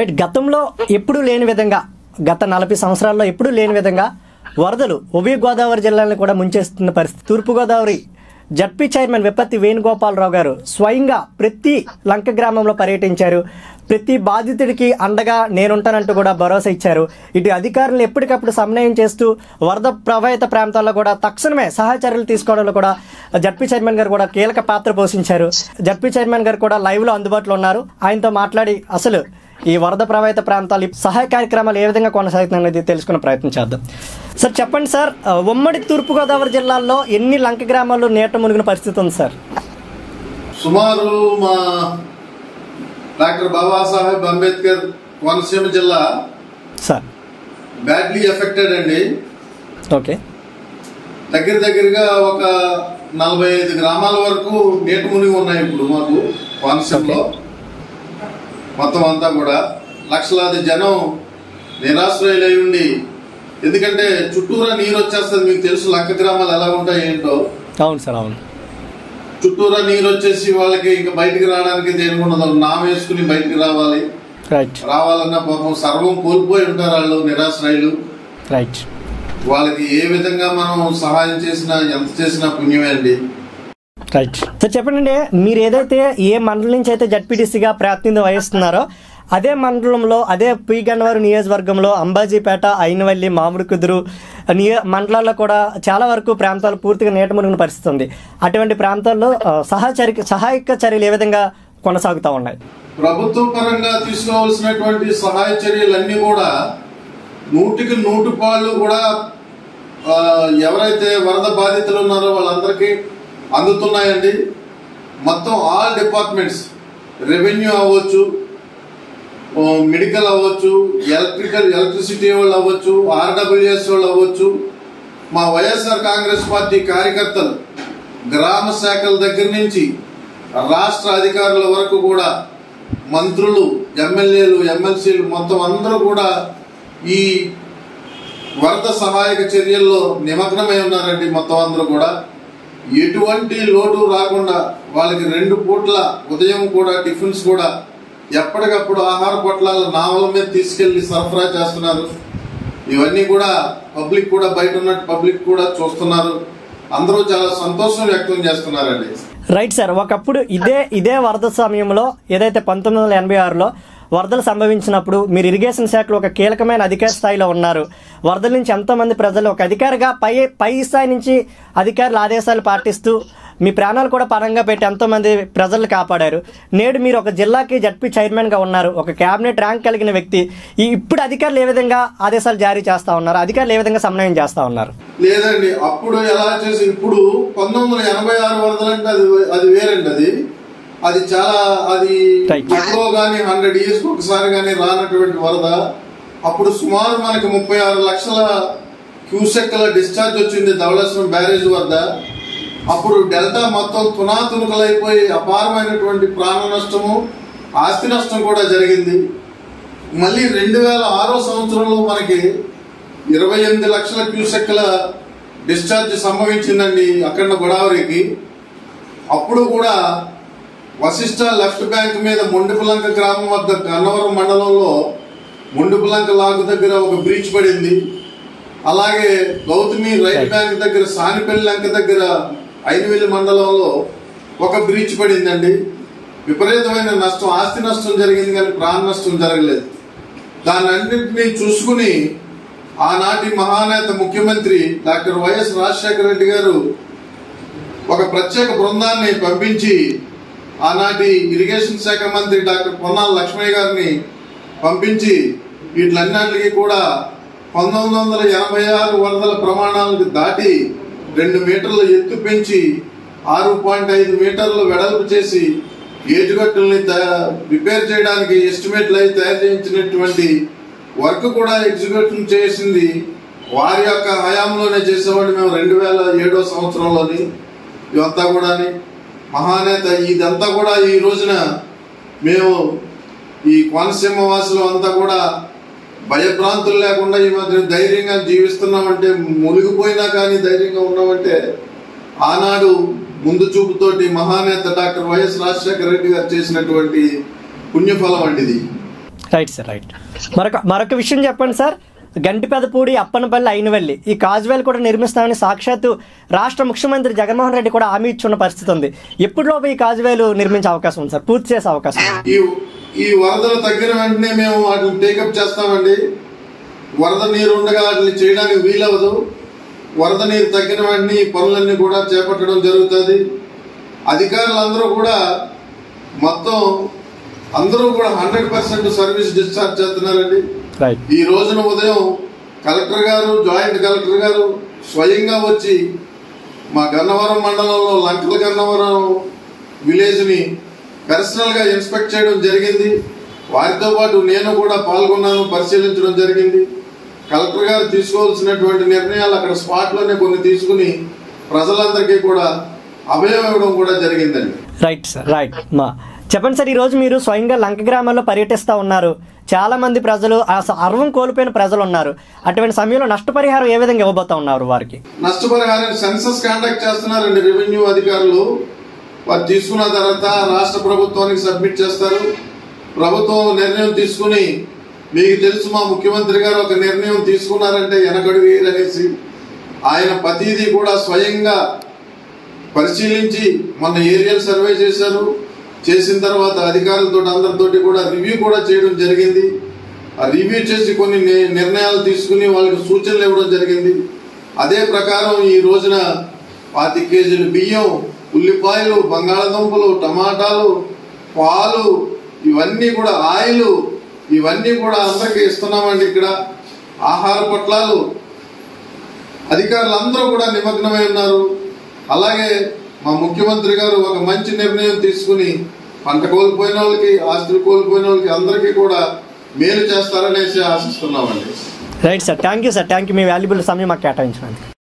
Right గతంలో ఎప్పుడూ లేని విధంగా గత నలభై సంవత్సరాల్లో ఎప్పుడూ లేని విధంగా వరదలు ఉభయ గోదావరి జిల్లాలను కూడా ముంచేస్తున్న పరిస్థితి తూర్పుగోదావరి జడ్పీ చైర్మన్ విపత్తి వేణుగోపాలరావు గారు స్వయంగా ప్రతి లంక గ్రామంలో పర్యటించారు ప్రతి బాధితుడికి అండగా నేనుంటానంటూ కూడా భరోసా ఇచ్చారు ఇటు అధికారులు ఎప్పటికప్పుడు సమన్వయం చేస్తూ వరద ప్రభావిత ప్రాంతాల్లో కూడా తక్షణమే సహాయ చర్యలు తీసుకోవడంలో కూడా జడ్పీ చైర్మన్ గారు కూడా కీలక పాత్ర పోషించారు జడ్పీ చైర్మన్ గారు కూడా లైవ్ లో అందుబాటులో ఉన్నారు ఆయనతో మాట్లాడి అసలు ఈ వరద ప్రభావిత ప్రాంతాలు సహాయ కార్యక్రమాలు ఏ విధంగా కొనసాగుతున్నాయి అనేది తెలుసుకునే ప్రయత్నం చేద్దాం సార్ చెప్పండి సార్ ఆ, ఉమ్మడి తూర్పుగోదావరి జిల్లాల్లో ఎన్ని లంక గ్రామాల్లో నీట మునిగిన పరిస్థితి ఉంది సార్ సుమారు మా డాక్టర్ బాబాసాహెబ్ అంబేద్కర్ కోనసీమ జిల్లా సార్ బ్యాడ్లీ ఎఫెక్టెడ్ అండి ఓకే దగ్గర దగ్గరగా ఒక నలభై ఐదు గ్రామాల వరకు నీట మునిగి ఉన్నాయి ఇప్పుడు మాకు కోనసీమలో మొత్తం అంతా కూడా లక్షలాది జనం నిరాశ్రయులై ఉండి ఎందుకంటే చుట్టూరా నీరు వచ్చేస్తుంది మీకు తెలుసు లంక గ్రామాలు ఎలా ఉంటాయి ఏంటో అవును సార్ అవును చుట్టూరా నీరు వచ్చేసి వాళ్ళకి ఇంకా బయటికి రావడానికి దేనికి ఉండదు నా వేసుకుని బయటికి రావాలి రైట్ రావాలన్న పాపం సర్వం కోల్పోయి ఉంటారు వాళ్ళు నిరాశ్రయులు రైట్ వాళ్ళకి ఏ విధంగా మనం సహాయం చేసినా ఎంత చేసినా పుణ్యమే అండి రైట్ సార్ చెప్పండి మీరు ఏదైతే ఏ మండలం నుంచి అయితే జడ్పీటీసీగా ప్రాతినిధ్యం వహిస్తున్నారో అదే మండలంలో అదే పి గన్నవరం నియోజకవర్గంలో అంబాజీపేట అయినవల్లి మామిడి కుదురు నియో మండలాల్లో కూడా చాలా వరకు ప్రాంతాలు పూర్తిగా నీట మునిగిన పరిస్థితి ఉంది అటువంటి ప్రాంతాల్లో ఆ, సహాయ చర్య సహాయక చర్యలు ఏ విధంగా కొనసాగుతూ ఉన్నాయి ప్రభుత్వ పరంగా తీసుకోవాల్సినటువంటి సహాయ చర్యలన్నీ కూడా నూటికి నూటి పాళ్ళు కూడా ఆ, ఎవరైతే వరద బాధితులు ఉన్నారో వాళ్ళందరికీ అందుతున్నాయండి మొత్తం ఆల్ డిపార్ట్మెంట్స్ రెవెన్యూ అవ్వచ్చు ఓ, మెడికల్ అవ్వచ్చు ఎలక్ట్రికల్ ఎలక్ట్రిసిటీ వాళ్ళు అవ్వచ్చు ఆర్డబ్ల్యూఎస్ వాళ్ళు అవ్వచ్చు మా వైఎస్ఆర్ కాంగ్రెస్ పార్టీ కార్యకర్తలు గ్రామ శాఖల దగ్గర నుంచి రాష్ట్ర అధికారుల వరకు కూడా మంత్రులు ఎమ్మెల్యేలు ఎమ్మెల్సీలు మొత్తం అందరూ కూడా ఈ వరద సహాయక చర్యల్లో నిమగ్నమై ఉన్నారండి మొత్తం అందరూ కూడా ఎటువంటి లోటు రాకుండా వాళ్ళకి రెండు పూట్ల ఉదయం కూడా టిఫిన్స్ కూడా ఎప్పటికప్పుడు ఆహార పొట్లాలు నావల మీద తీసుకెళ్లి సరఫరా చేస్తున్నారు ఇవన్నీ కూడా పబ్లిక్ కూడా బయట ఉన్న పబ్లిక్ కూడా చూస్తున్నారు అందరూ చాలా సంతోషం వ్యక్తం చేస్తున్నారండి రైట్ సార్ ఒకప్పుడు ఇదే ఇదే వరద సమయంలో ఏదైతే పంతొమ్మిది వందల ఎనభై ఆరులో వరదలు సంభవించినప్పుడు మీరు ఇరిగేషన్ శాఖలో ఒక కీలకమైన అధికార స్థాయిలో ఉన్నారు వరదల నుంచి ఎంతోమంది ప్రజలు ఒక అధికారిగా పై పై స్థాయి నుంచి అధికారుల ఆదేశాలు పాటిస్తూ మీ ప్రాణాలు కూడా పరంగా పెట్టి ఎంతోమంది ప్రజలు కాపాడారు నేడు మీరు ఒక జిల్లాకి జడ్పీ చైర్మన్గా ఉన్నారు ఒక క్యాబినెట్ ర్యాంక్ కలిగిన వ్యక్తి ఈ ఇప్పుడు అధికారులు ఏ విధంగా ఆదేశాలు జారీ చేస్తా ఉన్నారు అధికారులు ఏ విధంగా సమన్వయం చేస్తా ఉన్నారు లేదండి అప్పుడు ఎలా చేసి ఇప్పుడు పంతొమ్మిది వందల ఎనభై ఆరు వరదలంటే అది అది వేరండి అది అది చాలా అది Right. ఎప్పుడో గానీ హండ్రెడ్ ఇయర్స్ ఒకసారి గానీ రానటువంటి వరద అప్పుడు సుమారు మనకి ముప్పై ఆరు లక్షల క్యూసెక్ల డిశ్చార్జ్ వచ్చింది ధవళేశ్వరం బ్యారేజ్ వద్ద అప్పుడు డెల్టా మొత్తం తునాతునకలైపోయి అపారమైనటువంటి ప్రాణ నష్టము ఆస్తి నష్టం కూడా జరిగింది మళ్ళీ రెండు వేల ఆరో సంవత్సరంలో మనకి ఇరవై ఎనిమిది లక్షల క్యూసెక్ల డిశ్చార్జ్ సంభవించిందండి అక్కడ గోదావరికి అప్పుడు కూడా వశిష్ట లెఫ్ట్ బ్యాంక్ మీద మొండిపులంక గ్రామం వద్ద గన్నవరం మండలంలో మొండిపులంక లాగు దగ్గర ఒక బ్రీచ్ పడింది అలాగే గౌతమి రైట్ బ్యాంక్ దగ్గర సానిపల్లి లంక దగ్గర ఐదువేలి మండలంలో ఒక బ్రీచ్ పడిందండి విపరీతమైన నష్టం ఆస్తి నష్టం జరిగింది కానీ ప్రాణ నష్టం జరగలేదు దాన్ని అన్నింటినీ చూసుకుని ఆనాటి మహానేత ముఖ్యమంత్రి డాక్టర్ వైఎస్ రాజశేఖర రెడ్డి గారు ఒక ప్రత్యేక బృందాన్ని పంపించి ఆనాటి ఇరిగేషన్ శాఖ మంత్రి డాక్టర్ పొన్నాల లక్ష్మయ్య గారిని పంపించి వీటిలన్నిటికీ కూడా పంతొమ్మిది వందల ఎనభై ఆరు వరదల ప్రమాణాలకు దాటి రెండు మీటర్ల ఎత్తు పెంచి ఆరు పాయింట్ ఐదు మీటర్లు వెడల్పు చేసి ఏటుగట్టుల్ని తయా- రిపేర్ చేయడానికి ఎస్టిమేట్లు అయి తయారు చేయించినటువంటి వర్క్ కూడా ఎగ్జిక్యూషన్ చేసింది వారి యొక్క హయాంలోనే చేసేవాళ్ళు మేము రెండు వేల ఏడో సంవత్సరంలోని ఇవంతా కూడా మహానేత ఇదంతా కూడా ఈ రోజున మేము ఈ కోనసీమ వాసులు అంతా కూడా భయభ్రాంతులు లేకుండా ఈ మధ్య ధైర్యంగా జీవిస్తున్నామంటే మునిగిపోయినా కానీ ధైర్యంగా ఉన్నామంటే ఆనాడు ముందు చూపుతోటి మహానేత డాక్టర్ వైఎస్ రాజశేఖర రెడ్డి గారు చేసినటువంటి పుణ్యఫలం అండి ఇది రైట్ సార్ రైట్ మరొక మరొక విషయం చెప్పండి సార్ గంటిపెదపూడి అప్పనపల్లి అయినవల్లి ఈ కాజువేలు కూడా నిర్మిస్తామని సాక్షాత్తు రాష్ట్ర ముఖ్యమంత్రి జగన్మోహన్ రెడ్డి కూడా హామీ ఇచ్చున్న పరిస్థితి ఉంది ఎప్పుడులోపు ఈ కాజువేలు నిర్మించే అవకాశం ఉంది సార్ పూర్తి చేసే అవకాశం ఉంది ఈ ఈ వరదలు తగ్గిన వెంటనే మేము వాటిని టేకప్ చేస్తామండి వరద నీరు ఉండగా వాటిని చేయడానికి వీలవదు వరద నీరు తగ్గిన వెంటనే ఈ పనులన్నీ కూడా చేపట్టడం జరుగుతుంది అధికారులందరూ కూడా మొత్తం అందరూ కూడా హండ్రెడ్ పర్సెంట్ సర్వీస్ డిశ్చార్జ్ చేస్తున్నారండి రైట్ ఈ రోజున ఉదయం కలెక్టర్ గారు జాయింట్ కలెక్టర్ గారు స్వయంగా వచ్చి మా గన్నవరం మండలంలో లంకల గన్నవరం విలేజ్ని పర్సనల్గా ఇన్స్పెక్ట్ చేయడం జరిగింది వారితో పాటు నేను కూడా పాల్గొన్నాను పరిశీలించడం జరిగింది కలెక్టర్ గారు తీసుకోవాల్సినటువంటి నిర్ణయాలు అక్కడ స్పాట్లోనే కొన్ని తీసుకుని ప్రజలందరికీ కూడా అభయం ఇవ్వడం కూడా జరిగిందండి రైట్ సార్ రైట్ మా చెప్పండి సార్ ఈరోజు మీరు స్వయంగా లంక గ్రామాల్లో పర్యటిస్తూ ఉన్నారు చాలా మంది ప్రజలు ఆ స- అర్వం కోల్పోయిన ప్రజలు ఉన్నారు అటువంటి సమయంలో నష్టపరిహారం ఏ విధంగా ఇవ్వబోతా ఉన్నారు వారికి నష్టపరిహారాన్ని సెన్సస్ కాండక్ట్ చేస్తున్నారండి రెవెన్యూ అధికారులు వారు తీసుకున్న తర్వాత రాష్ట్ర ప్రభుత్వానికి సబ్మిట్ చేస్తారు ప్రభుత్వం నిర్ణయం తీసుకుని మీకు తెలుసు మా ముఖ్యమంత్రి గారు ఒక నిర్ణయం తీసుకున్నారంటే వెనకడుగు అనేసి ఆయన ప్రతిదీ కూడా స్వయంగా పరిశీలించి మొన్న ఏరియల్ సర్వే చేశారు చేసిన తర్వాత అధికారులతో అందరితోటి కూడా రివ్యూ కూడా చేయడం జరిగింది ఆ రివ్యూ చేసి కొన్ని ని- నిర్ణయాలు తీసుకుని వాళ్ళకి సూచనలు ఇవ్వడం జరిగింది అదే ప్రకారం ఈ రోజున పాతి కేజీలు బియ్యం ఉల్లిపాయలు బంగాళదుంపలు టమాటాలు పాలు ఇవన్నీ కూడా ఆయిల్ ఇవన్నీ కూడా అందరికీ ఇస్తున్నామండి ఇక్కడ ఆహార పొట్లాలు అధికారులందరూ కూడా నిమగ్నమై ఉన్నారు అలాగే మా ముఖ్యమంత్రి గారు ఒక మంచి నిర్ణయం తీసుకుని పంట కోల్పోయిన వాళ్ళకి ఆస్తులు కోల్పోయిన వాళ్ళకి అందరికీ కూడా మేలు చేస్తారనేసి ఆశిస్తున్నామండి right sir thank you sir thank you మీ వాల్యుబుల్ సమయం మాకు కేటాయించినందుకు